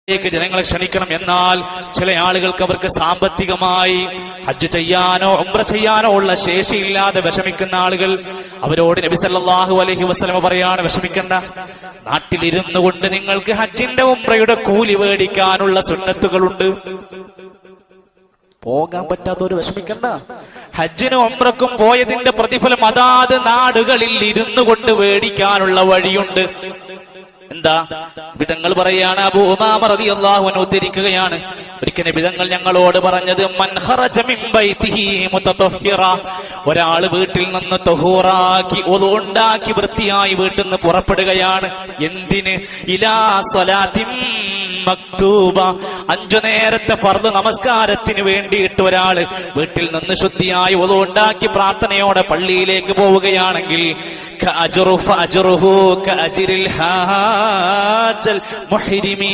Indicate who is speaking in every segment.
Speaker 1: ലേക്ക് ജനങ്ങളെ ക്ഷണിക്കണം എന്നാൽ ചില ആളുകൾക്ക് അവർക്ക് സാമ്പത്തികമായി ഹജ്ജ് ചെയ്യാനോ ഉംറ ചെയ്യാനോ ഉള്ള ശേഷിയില്ലാതെ വിഷമിക്കുന്ന ആളുകൾ അവരോട് നബി സല്ലല്ലാഹു അലൈഹി വസല്ലമ പറയാണ് വിഷമിക്കണ്ട നാട്ടിലിരുന്നു കൊണ്ട് നിങ്ങൾക്ക് ഹജ്ജിന്റെ ഉംറയുടെ കൂലി മേടിക്കാനുള്ള സുന്നത്തുകളുണ്ട് പോകാൻ പറ്റാത്തവര് വിഷമിക്കണ്ട ഹജ്ജിനും ഒമ്രക്കും പോയതിന്റെ പ്രതിഫലം അതാത് നാടുകളിൽ ഇരുന്നു കൊണ്ട് മേടിക്കാനുള്ള വഴിയുണ്ട് എന്താ വിധങ്ങൾ പറയാണ് അബൂമാമറതി അള്ളാഹുവിനെ ഉദ്ധരിക്കുകയാണ് ഒരിക്കലും വിധങ്ങൾ ഞങ്ങളോട് പറഞ്ഞത് മൻ ഖറജ മിൻ ബൈതിഹി മുതതഹിറ ഒരാള് വീട്ടിൽ നിന്ന് തൊഹൂറാക്കി ഉണ്ടാക്കി വൃത്തിയായി വീട്ടിൽ നിന്ന് പുറപ്പെടുകയാണ് എന്തിന് ഇലാ സ്വലാത്തിൻ മക്തൂബ അഞ്ചു നേരത്തെ ഫർദ് നമസ്കാരത്തിന് വേണ്ടിയിട്ട് ഒരാള് വീട്ടിൽ നിന്ന് ശുദ്ധിയായി ഉണ്ടാക്കി പ്രാർത്ഥനയോടെ പള്ളിയിലേക്ക് പോവുകയാണെങ്കിൽ കഅജ്റു ഫഅജ്റുഹു കഅജ്രിൽ ഹാജൽ മുഹ്രിമീ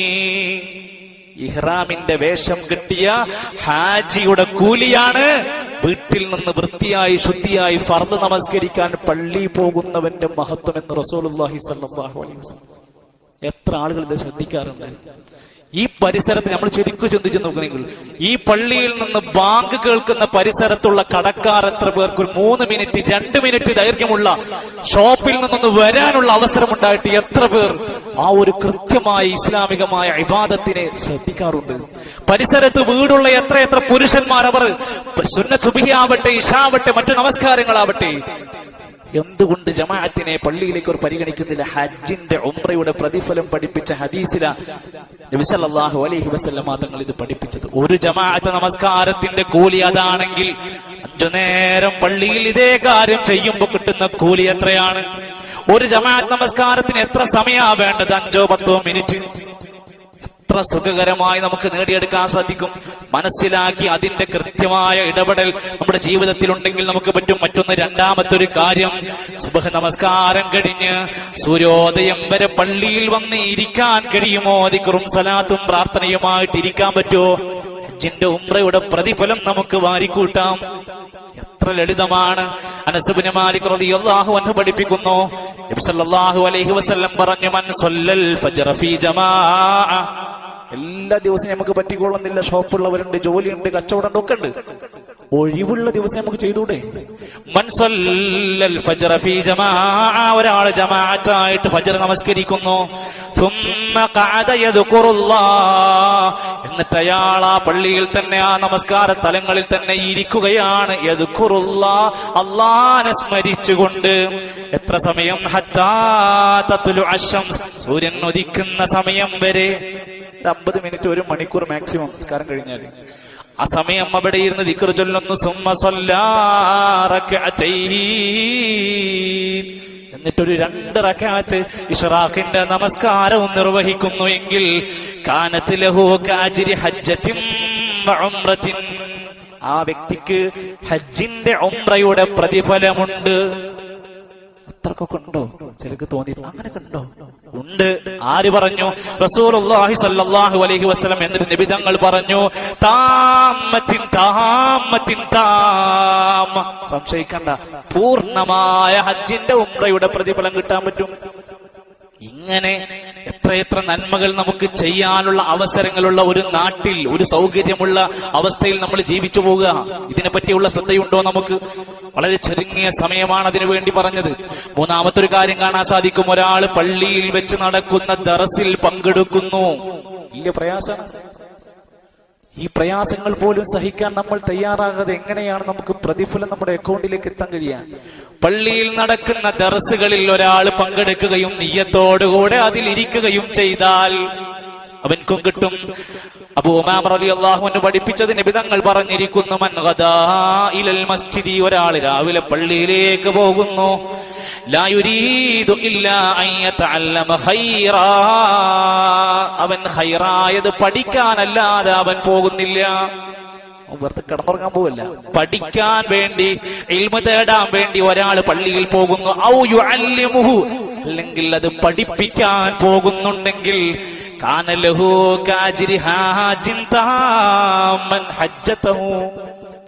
Speaker 1: ഇഹ്റാമിന്റെ വേഷം കിട്ടിയ ഹാജിയുടെ കൂലിയാണ് വീട്ടിൽ നിന്ന് വൃത്തിയായി ശുദ്ധിയായി ഫർദ് നമസ്കരിക്കാൻ പള്ളി പോകുന്നവന്റെ മഹത്വം എന്ന് റസൂലുള്ളാഹി സ്വല്ലല്ലാഹു അലൈഹി വസല്ലം എത്ര ആളുകൾ ഇത് ശ്രദ്ധിക്കാറുണ്ട് ഈ പരിസരത്ത് നമ്മൾ ശരിക്കും ചിന്തിച്ചു നോക്കുന്നെങ്കിൽ ഈ പള്ളിയിൽ നിന്ന് ബാങ്ക് കേൾക്കുന്ന പരിസരത്തുള്ള കടക്കാർ എത്ര പേർക്ക് ഒരു മൂന്ന് മിനിറ്റ് രണ്ട് മിനിറ്റ് ദൈർഘ്യമുള്ള ഷോപ്പിൽ നിന്നൊന്ന് വരാനുള്ള അവസരം ഉണ്ടായിട്ട് എത്ര പേർ ആ ഒരു കൃത്യമായ ഇസ്ലാമികമായ ഇബാദത്തിനെ ശ്രദ്ധിക്കാറുണ്ട് പരിസരത്ത് വീടുള്ള എത്ര എത്ര പുരുഷന്മാർ അവർ സുന്ന സുബിയാവട്ടെ ഇഷാവട്ടെ മറ്റു നമസ്കാരങ്ങളാവട്ടെ എന്തുകൊണ്ട് ജമാഅത്തിനെ പള്ളിയിലേക്ക് ഒരു പരിഗണിക്കുന്നില്ല ഹജ്ജിന്റെ ഉംറയുടെ പ്രതിഫലം പഠിപ്പിച്ച ഹദീസില നബിസല്ലാഹു അലൈഹി വസല്ലമ തങ്ങൾ ഇത് പഠിപ്പിച്ചത് ഒരു ജമാഅത്ത് നമസ്കാരത്തിന്റെ കൂലി അതാണെങ്കിൽ അഞ്ചു നേരം പള്ളിയിൽ ഇതേ കാര്യം ചെയ്യുമ്പോൾ കിട്ടുന്ന കൂലി എത്രയാണ് ഒരു ജമാഅത്ത് നമസ്കാരത്തിന് എത്ര സമയമാ വേണ്ടത് അഞ്ചോ പത്തോ മിനിറ്റ് എത്ര സുഖകരമായി നമുക്ക് നേടിയെടുക്കാൻ സാധിക്കും മനസ്സിലാക്കി അതിന്റെ കൃത്യമായ ഇടപെടൽ നമ്മുടെ ജീവിതത്തിൽ ഉണ്ടെങ്കിൽ നമുക്ക് പറ്റും മറ്റൊന്ന് രണ്ടാമത്തെ ഒരു കാര്യം സുബഹ നമസ്കാരം കഴിഞ്ഞ് സൂര്യോദയം വരെ പള്ളിയിൽ വന്ന് ഇരിക്കാൻ കഴിയുമോ ദിക്കറും സലാത്തും പ്രാർത്ഥനയുമായിട്ട് ഇരിക്കാൻ പറ്റുമോ ഹജ്ജിന്റെ ഉംറയുടെ പ്രതിഫലം നമുക്ക് വാരിക്കൂട്ടാം എത്ര ലളിതമാണ് അനസുബിന് മാലിക് റളിയല്ലാഹു അൻഹു പഠിപ്പിക്കുന്നു നബി സല്ലല്ലാഹു അലൈഹി വസല്ലം പറഞ്ഞു മൻ സല്ലൽ ഫജ്റ ഫീ ജമാഅ എല്ലാ ദിവസവും നമുക്ക് പറ്റിക്കൊള്ളുന്നില്ല ഷോപ്പുള്ളവരുണ്ട് ജോലിയുണ്ട് കച്ചവടം ഒക്കെ ഉണ്ട് ഒഴിവുള്ള ദിവസം നമുക്ക് ചെയ്തൂടെ മൻ സല്ലൽ ഫജ്റ ഫീ ജമാഅ ഒരാൾ ജമാഅത്തായിട്ട് ഫജ്ർ നമസ്കരിക്കുന്നു ثم قعد يذكر الله എന്നിട്ട് അയാൾ ആ പള്ളിയിൽ തന്നെ ആ നമസ്കാര സ്ഥലങ്ങളിൽ തന്നെ ഇരിക്കുകയാണ് യദുക്കുറുള്ള അള്ളാനെ സ്മരിച്ചുകൊണ്ട് എത്ര സമയം ഹത്താ തത്ലു അശംസ് സൂര്യൻ ഉദിക്കുന്ന സമയം വരെ ഒരു അമ്പത് മിനിറ്റ് ഒരു മണിക്കൂർ മാക്സിമം നമസ്കാരം കഴിഞ്ഞാൽ ആ സമയം അവിടെ ഇരുന്ന് ദിക്കർ ചൊല്ലുന്നു സുമ്മ സൊല്ലാറക്കഅത്തൈൻ എന്നിട്ടൊരു രണ്ട് റക്കാത്ത് ഇഷ്റാഖിന്റെ നമസ്കാരവും നിർവഹിക്കുന്നു എങ്കിൽ കാനത്ത് ലഹു കാജിരി ഹജ്ജത്തിൻ വ ഉംറത്തിൻ ആ വ്യക്തിക്ക് ഹജ്ജിന്റെ ഉംറയുടെ പ്രതിഫലമുണ്ട് അത്രക്കൊക്കെ ഉണ്ടോ ചിലക്ക് തോന്നി അങ്ങനെയൊക്കെ ഉണ്ടോ ഉണ്ട് ആര് പറഞ്ഞു റസൂലുള്ളാഹി സ്വല്ലല്ലാഹു അലൈഹി വസല്ലം എന്നിട്ട് നിബിധങ്ങൾ പറഞ്ഞു താമത്തിൻ താമത്തിൻ താമ സംശയിക്കണ്ട പൂർണ്ണമായ ഹജ്ജിന്റെ ഉംറയുടെ പ്രതിഫലം കിട്ടാൻ പറ്റും ഇങ്ങനെ എത്രയെത്ര നന്മകൾ നമുക്ക് ചെയ്യാനുള്ള അവസരങ്ങളുള്ള ഒരു നാട്ടിൽ ഒരു സൗകര്യമുള്ള അവസ്ഥയിൽ നമ്മൾ ജീവിച്ചു പോവുക ഇതിനെ പറ്റിയുള്ള ശ്രദ്ധയുണ്ടോ നമുക്ക് വളരെ ചെറുങ്ങിയ സമയമാണ് അതിനു വേണ്ടി പറഞ്ഞത് മൂന്നാമത്തെ ഒരു കാര്യം കാണാൻ സാധിക്കും ഒരാൾ പള്ളിയിൽ വെച്ച് നടക്കുന്ന ദറസിൽ പങ്കെടുക്കുന്നു വലിയ പ്രയാസമാണ് ഈ പ്രയാസങ്ങൾ പോലും സഹിക്കാൻ നമ്മൾ തയ്യാറാകാതെ എങ്ങനെയാണ് നമുക്ക് പ്രതിഫലം നമ്മുടെ അക്കൗണ്ടിലേക്ക് എത്താൻ കഴിയുക പള്ളിയിൽ നടക്കുന്ന ദർസുകളിൽ ഒരാൾ പങ്കെടുക്കുകയും നീയത്തോടുകൂടെ അതിലിരിക്കുകയും ചെയ്താൽ അവൻക്കും കിട്ടും അബൂ ഉമാം റളിയല്ലാഹു അൻഹു പഠിപ്പിച്ചത് നിബിതങ്ങൾ പറഞ്ഞിരിക്കുന്നു മൻ ഗദാ ഇലൽ മസ്ജിദി ഒരാൾ രാവിലെ പള്ളിയിലേക്ക് പോകുന്നു ലാ യുരീദു ഇല്ലാ അൻ യതഅല്ലമ ഖൈറാ അവൻ ഖൈറായത് പഠിക്കാനല്ലാതെ അവൻ പോകുന്നില്ല അവൻ വെറുതെ കിടന്നുറങ്ങാൻ പോവല്ല പഠിക്കാൻ വേണ്ടി ഇൽമ തേടാൻ വേണ്ടി ഒരാൾ പള്ളിയിൽ പോകുന്നു ഔ യുഅല്ലിമുഹു അല്ലെങ്കിൽ അത് പഠിപ്പിക്കാൻ പോകുന്നുണ്ടെങ്കിൽ കാനലഹു കാജിരി ഹാജിൻ താമൻ ഹജ്ജതഹു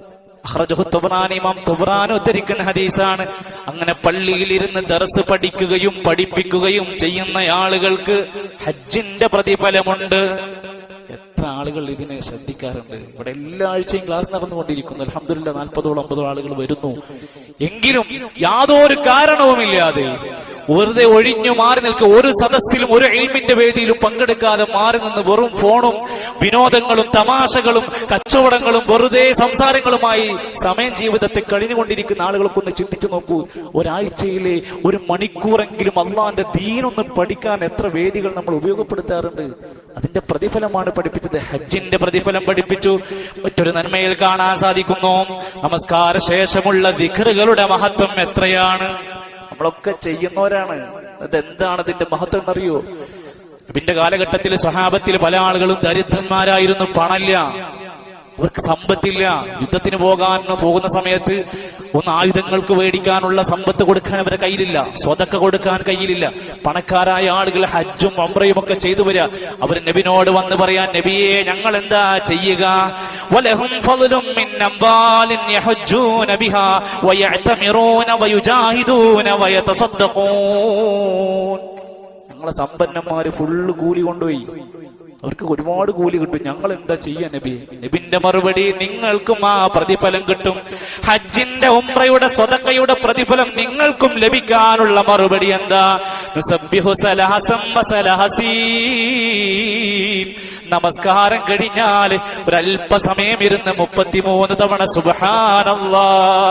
Speaker 1: അഖ്റജഹു തുബ്രാനി ഇമാം തുബ്രാൻ ഉദ്ധരിക്കുന്ന ഹദീസാണ് അങ്ങനെ പള്ളിയിൽ ഇരുന്ന് ദർസ് പഠിക്കുകയും പഠിപ്പിക്കുകയും ചെയ്യുന്ന ആളുകൾക്ക് ഹജ്ജിന്റെ പ്രതിഫലമുണ്ട് എത്ര ആളുകൾ ഇതിനെ ശ്രദ്ധിക്കാറുണ്ട് ഇവിടെ എല്ലാ ആഴ്ചയും ക്ലാസ് നടന്നുകൊണ്ടിരിക്കുന്നു അലഹമില്ല നാൽപ്പതോളം അമ്പതോളം ആളുകൾ വരുന്നു എങ്കിലും യാതൊരു കാരണവുമില്ലാതെ വെറുതെ ഒഴിഞ്ഞു മാറി നിൽക്കുക ഒരു സദസ്സിലും ഒരു എൽമിന്റെ വേദിയിലും പങ്കെടുക്കാതെ മാറി നിന്ന് വെറും ഫോണും വിനോദങ്ങളും തമാശകളും കച്ചവടങ്ങളും വെറുതെ സംസാരങ്ങളുമായി സമയം ജീവിതത്തെ കഴിഞ്ഞുകൊണ്ടിരിക്കുന്ന ആളുകൾക്ക് ഒന്ന് ചിന്തിച്ചു നോക്കൂ ഒരാഴ്ചയിലെ ഒരു മണിക്കൂറെങ്കിലും അള്ളാന്റെ ദീനൊന്ന് പഠിക്കാൻ എത്ര വേദികൾ നമ്മൾ ഉപയോഗപ്പെടുത്താറുണ്ട് അതിന്റെ പ്രതിഫലമാണ് പഠിപ്പിച്ചത് ഹജ്ജിന്റെ പ്രതിഫലം പഠിപ്പിച്ചു മറ്റൊരു നന്മയിൽ കാണാൻ സാധിക്കുന്നു നമസ്കാര ശേഷമുള്ള ദിഖറുകളുടെ മഹത്വം എത്രയാണ് നമ്മളൊക്കെ ചെയ്യുന്നവരാണ് അതെന്താണ് അതിന്റെ മഹത്വം എന്നറിയോ പിന്നെ കാലഘട്ടത്തിൽ സഹാബത്തിൽ പല ആളുകളും ദരിദ്രന്മാരായിരുന്നു പണല്ല അവർക്ക് സമ്പത്തില്ല യുദ്ധത്തിന് പോകാൻ പോകുന്ന സമയത്ത് ഒന്ന് ആയുധങ്ങൾക്ക് മേടിക്കാനുള്ള സമ്പത്ത് കൊടുക്കാൻ അവരുടെ കയ്യിലില്ല സ്വതക്ക കൊടുക്കാൻ കയ്യിലില്ല പണക്കാരായ ആളുകൾ ഹജ്ജും അമ്രയും ഒക്കെ ചെയ്തു വരിക അവർ നബിനോട് വന്ന് പറയാൻ നബിയെ ഞങ്ങൾ എന്താ ചെയ്യുക വലഹും ഫളലും മിൻ അംവാലിൻ യഹജ്ജൂന ബിഹാ വയഅ്തമിറൂന വയുജാഹിദൂന വയതസദ്ദഖൂൻ ഞങ്ങളെ സമ്പന്നന്മാര് ഫുള്ള് കൂലി കൊണ്ടുപോയി അവർക്ക് ഒരുപാട് കൂലി കിട്ടും ഞങ്ങൾ എന്താ ചെയ്യാ നബി നബിന്റെ മറുപടി നിങ്ങൾക്കും ആ പ്രതിഫലം കിട്ടും ഹജ്ജിന്റെ ഉംറയുടെ സ്വതക്കയുടെ പ്രതിഫലം നിങ്ങൾക്കും ലഭിക്കാനുള്ള മറുപടി എന്താ നുസബ്ബിഹു സലഹസം വസലഹസീൻ. നമസ്കാരം കഴിഞ്ഞാൽ ഒരല്പസമയം ഇരുന്ന് മുപ്പത്തിമൂന്ന് തവണ സുബഹാനല്ലാ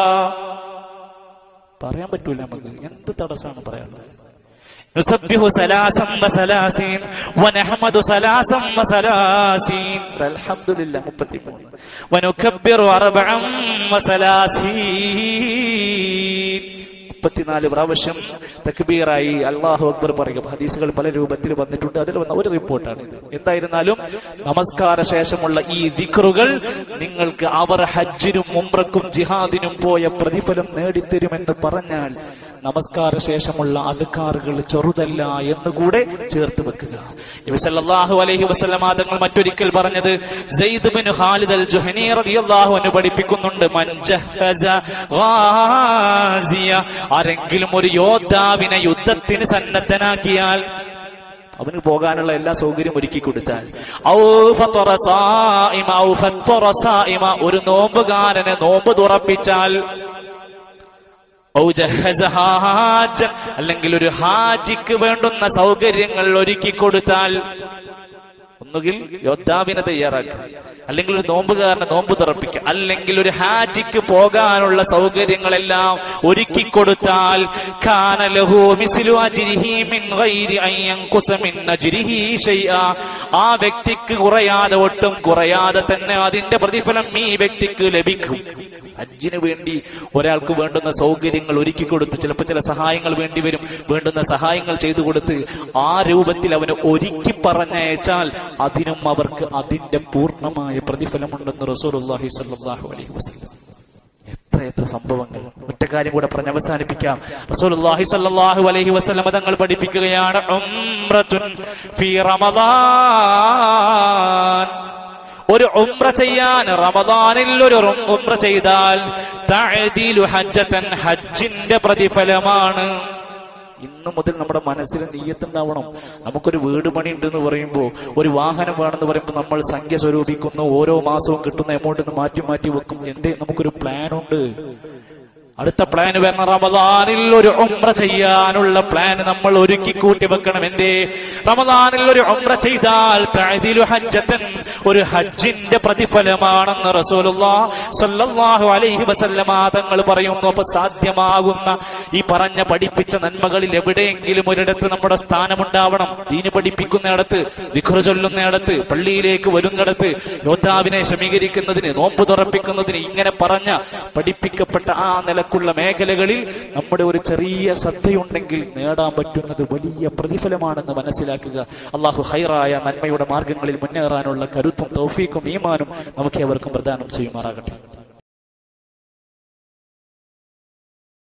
Speaker 1: പറയാൻ പറ്റൂല നമുക്ക് എന്ത് തടസ്സമാണ് പറയാനുള്ളത് نسبح ثلاثا وثلاثين ونحمد ثلاثا وثلاثين الحمد لله مبتمون ونكبر أربعا وثلاثين മുപ്പത്തിനാല് പ്രാവശ്യം തക്ബീറായി അള്ളാഹു അക്ബർ പറയുക ഹദീസുകൾ പല രൂപത്തിൽ വന്നിട്ടുണ്ട് അതിൽ വന്ന ഒരു റിപ്പോർട്ടാണ് ഇത് എന്തായിരുന്നാലും നമസ്കാര ശേഷമുള്ള ഈ ദിക്റുകൾ നിങ്ങൾക്ക് അവർ ഹജ്ജിനും ഉംറക്കും ജിഹാദിനും പോയ പ്രതിഫലം നേടിത്തരുമെന്ന് പറഞ്ഞാൽ നമസ്കാര ശേഷമുള്ള അധികാറുകൾ ചെറുതല്ല എന്നുകൂടെ ചേർത്ത് വെക്കുക നബി സല്ലല്ലാഹു അലൈഹി വസല്ലമ തങ്ങൾ മറ്റൊരിക്കൽ പറഞ്ഞത് Zaid bin Khalid al Juhani റളിയല്ലാഹു അൻഹു പഠിപ്പിക്കുന്നുണ്ട് മൻ ജഹസ ഗാസിയ ആരെങ്കിലും ഒരു യോദ്ധാവിനെ യുദ്ധത്തിന് സന്നദ്ധനാക്കിയാൽ അവന് പോകാനുള്ള എല്ലാ സൗകര്യം ഒരുക്കി കൊടുത്താൽ ഔ ഫത്തറ സായിമ, ഔ ഫത്തറ സായിമ, ഒരു നോമ്പുകാരനെ നോമ്പ് തുറപ്പിച്ചാൽ ഔ ജഹസ ഹാജൻ, അല്ലെങ്കിൽ ഒരു ഹാജിക്ക് വേണ്ടുന്ന സൗകര്യങ്ങൾ ഒരുക്കി കൊടുത്താൽ ഒന്നുകിൽ യോദ്ധാവിനെ തയ്യാറാക്കുക അല്ലെങ്കിൽ ഒരു നോമ്പുകാരനെ നോമ്പ് തുറപ്പിക്കുക അല്ലെങ്കിൽ ഒരു ഹാജിക്ക് പോകാനുള്ള സൗകര്യങ്ങളെല്ലാം ഒരുക്കി കൊടുത്താൽ കാന ലഹു മിസ്ലു അജ്രിഹി മിൻ ഗൈരി അൻ യൻഖുസ മിൻ അജ്രിഹി ശൈആ ആ വ്യക്തിക്ക് കുറയാതെ ഒട്ടും കുറയാതെ തന്നെ അതിന്റെ പ്രതിഫലം ഈ വ്യക്തിക്ക് ലഭിക്കും ഹജ്ജിന് വേണ്ടി ഒരാൾക്ക് വേണ്ടുന്ന സൗകര്യങ്ങൾ ഒരുക്കി കൊടുത്ത് ചിലപ്പോൾ ചില സഹായങ്ങൾ വേണ്ടി വരും വേണ്ടുന്ന സഹായങ്ങൾ ചെയ്തു കൊടുത്ത് ആ രൂപത്തിൽ അവന് ഒരുക്കി പറഞ്ഞയച്ചാൽ അതിനും അവർക്ക് അതിന്റെ പൂർണ്ണമായ പ്രതിഫലമുണ്ടെന്ന് റസൂലുള്ളാഹി സ്വല്ലല്ലാഹു അലൈഹി വസല്ലം എത്ര എത്ര സംഭവങ്ങൾ ഒറ്റ കാര്യം കൂടെ പറഞ്ഞ് അവസാനിപ്പിക്കാം റസൂലുള്ളാഹി സ്വല്ലല്ലാഹു അലൈഹി വസല്ലം തങ്ങൾ പഠിപ്പിക്കുകയാണ് ഉംറത്തുൻ ഫീ റമദാൻ ഒരു ഉംറ ചെയ്യാൻ റമദാനിൽ ഒരു റും- ഉംറ ചെയ്താൽ തഅദീലു ഹജ്ജത്തൻ ഹജ്ജിന്റെ പ്രതിഫലമാണ് ഇന്നു മുതൽ നമ്മുടെ മനസ്സിൽ നീയത്തുണ്ടാവണം നമുക്കൊരു വീട് പണി ഉണ്ടെന്ന് പറയുമ്പോൾ ഒരു വാഹനം വേണമെന്ന് പറയുമ്പോൾ നമ്മൾ സംഖ്യ സ്വരൂപിക്കുന്നു ഓരോ മാസവും കിട്ടുന്ന എമൗണ്ട് മാറ്റി മാറ്റി വെക്കും എന്തേ നമുക്കൊരു പ്ലാൻ ഉണ്ട് അടുത്ത പ്ലാൻ വരണം റമദാനിൽ ഒരു ഉംറ ചെയ്യാനുള്ള പ്ലാൻ നമ്മൾ ഒരുക്കി കൂട്ടി വെക്കണം എന്തേ റമദാനിൽ ഒരു ഉംറ ചെയ്താൽ തഅദീലു ഹജ്ജത്തൻ ഒരു ഹജ്ജിന്റെ പ്രതിഫലമാണെന്ന് റസൂലുള്ളാ സ്വല്ലല്ലാഹു അലൈഹി വസല്ലമ തങ്ങൾ പറയുന്നു അപ്പൊ സാധ്യമാകുന്ന ഈ പറഞ്ഞ പഠിപ്പിച്ച നന്മകളിൽ എവിടെയെങ്കിലും ഒരിടത്ത് നമ്മുടെ സ്ഥാനമുണ്ടാവണം ദീന് പഠിപ്പിക്കുന്നിടത്ത് ദിഖർ ചൊല്ലുന്നിടത്ത് പള്ളിയിലേക്ക് വരുന്നിടത്ത് യോദ്ധാവിനെ ശമീകരിക്കുന്നതിന് നോമ്പ് തുറപ്പിക്കുന്നതിന് ഇങ്ങനെ പറഞ്ഞ പഠിപ്പിക്കപ്പെട്ട ആ നിലക്കുള്ള മേഖലകളിൽ നമ്മുടെ ഒരു ചെറിയ ശ്രദ്ധയുണ്ടെങ്കിൽ നേടാൻ പറ്റുന്നത് വലിയ പ്രതിഫലമാണെന്ന് മനസ്സിലാക്കുക അള്ളാഹു ഹൈറായ നന്മയുടെ മാർഗങ്ങളിൽ മുന്നേറാനുള്ള കരുത്തും തൗഫീക്കും ഈമാനും നമുക്ക് എവർക്കും പ്രദാനം ചെയ്യുമാറാകട്ടെ